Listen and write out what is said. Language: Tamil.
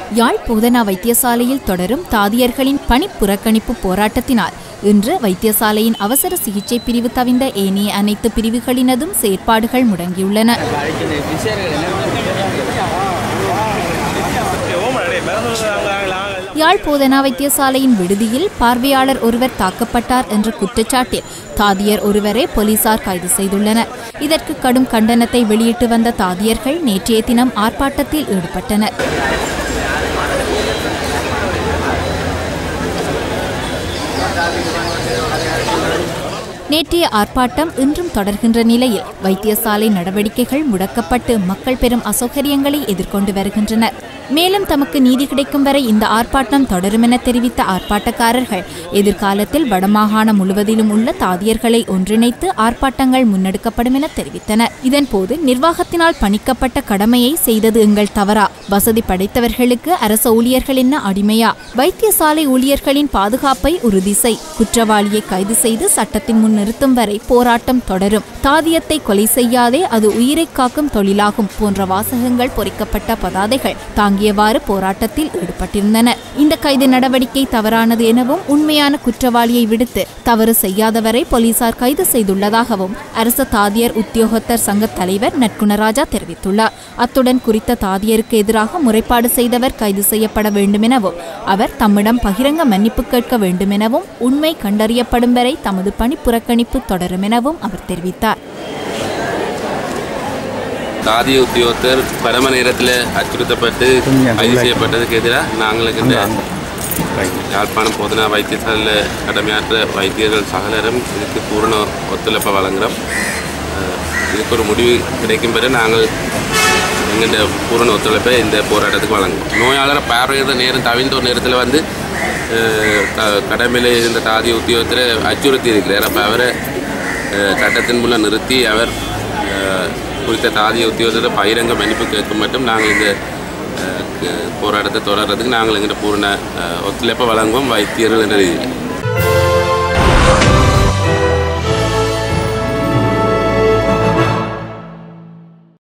யாழ் போதனா வைத்தியசாலையில் தொடரும் தாதியர்களின் பணிப்புறக்கணிப்பு போராட்டத்தினால் இன்று வைத்தியசாலையின் அவசர சிகிச்சை பிரிவு தவிர்ந்த ஏனைய அனைத்து பிரிவுகளினதும் செயற்பாடுகள் முடங்கியுள்ளன யாழ் போதனா வைத்தியசாலையின் விடுதியில் பார்வையாளர் ஒருவர் தாக்கப்பட்டார் என்ற குற்றச்சாட்டில் தாதியர் ஒருவரை போலீசார் கைது செய்துள்ளனர் இதற்கு கடும் கண்டனத்தை வெளியிட்டு வந்த தாதியர்கள் நேற்றைய தினம் ஆர்ப்பாட்டத்தில் ஈடுபட்டனர் நேற்றைய ஆர்ப்பாட்டம் இன்றும் தொடர்கின்ற நிலையில் வைத்தியசாலை நடவடிக்கைகள் முடக்கப்பட்டு மக்கள் பெரும் அசௌகரியங்களை எதிர்கொண்டு வருகின்றனர் மேலும் தமக்கு நீதி கிடைக்கும் வரை இந்த ஆர்ப்பாட்டம் தொடரும் என தெரிவித்த ஆர்ப்பாட்டக்காரர்கள் எதிர்காலத்தில் வடமாகாணம் முழுவதிலும் உள்ள தாதியர்களை ஒன்றிணைத்து ஆர்ப்பாட்டங்கள் முன்னெடுக்கப்படும் என தெரிவித்தனர் இதன்போது நிர்வாகத்தினால் பணிக்கப்பட்ட கடமையை செய்தது எங்கள் தவறா வசதி படைத்தவர்களுக்கு அரச ஊழியர்கள் என்ன அடிமையா வைத்தியசாலை ஊழியர்களின் பாதுகாப்பை உறுதி செய் குற்றவாளியை கைது செய்து சட்டத்தின் முன் நிறுத்தும் வரை போராட்டம் தொடரும் தாதியத்தை கொலை செய்யாதே அது உயிரை காக்கும் தொழிலாகும் போன்ற வாசகங்கள் பொறிக்கப்பட்ட பதாதைகள் தாங்கியவாறு போராட்டத்தில் ஈடுபட்டிருந்தனர் இந்த கைது நடவடிக்கை தவறானது எனவும் உண்மையான குற்றவாளியை விடுத்து தவறு செய்யாதவரை போலீசார் கைது செய்துள்ளதாகவும் அரச தாதியர் உத்தியோகத்தர் சங்க தலைவர் நட்குணராஜா தெரிவித்துள்ளார் அத்துடன் குறித்த தாதியருக்கு எதிராக முறைப்பாடு செய்தவர் கைது செய்யப்பட வேண்டும் எனவும் அவர் தம்மிடம் பகிரங்க மன்னிப்பு கேட்க வேண்டும் எனவும் உண்மை கண்டறியப்படும் வரை தமது பணி புறக்கணிப்பு தொடரும் எனவும் அவர் தெரிவித்தார் தாதி உத்தியோகத்தர் பரம நேரத்தில் அச்சுறுத்தப்பட்டு கைது செய்யப்பட்டதுக்கு எதிராக நாங்களுக்கு இந்த யாழ்ப்பாணம் போதனா வைத்தியசாலையில் கடமையாற்ற வைத்தியர்கள் சகலரும் இதுக்கு பூரண ஒத்துழைப்பை வழங்குகிறோம் அஹ் இதுக்கு ஒரு முடிவு கிடைக்கும் பிறகு நாங்கள் எங்கள்கிட்ட பூரண ஒத்துழைப்பை இந்த போராட்டத்துக்கு வழங்குவோம் நோயாளரை பார்வையிடுற நேரம் தவிர்ந்த ஒரு நேரத்தில் வந்து அஹ், க- கடமையில் இருந்த தாதி உத்தியோகத்தில் அச்சுறுத்தி இருக்கிறார் அப்போ அவரை அஹ், சட்டத்தின் மூலம் நிறுத்தி அவர் அஹ், குறித்த தாதிய உத்தியோகத்தில் பகிரங்க மன்னிப்பு கேட்கும் மட்டும் நாங்கள் இந்த அஹ், க- போராட்டத்தை தொடர்றதுக்கு நாங்கள் எங்கிட்ட பூரண அஹ், ஒத்துழைப்பை வழங்குவோம் வைத்தியர்கள் என்ற ரீதியில்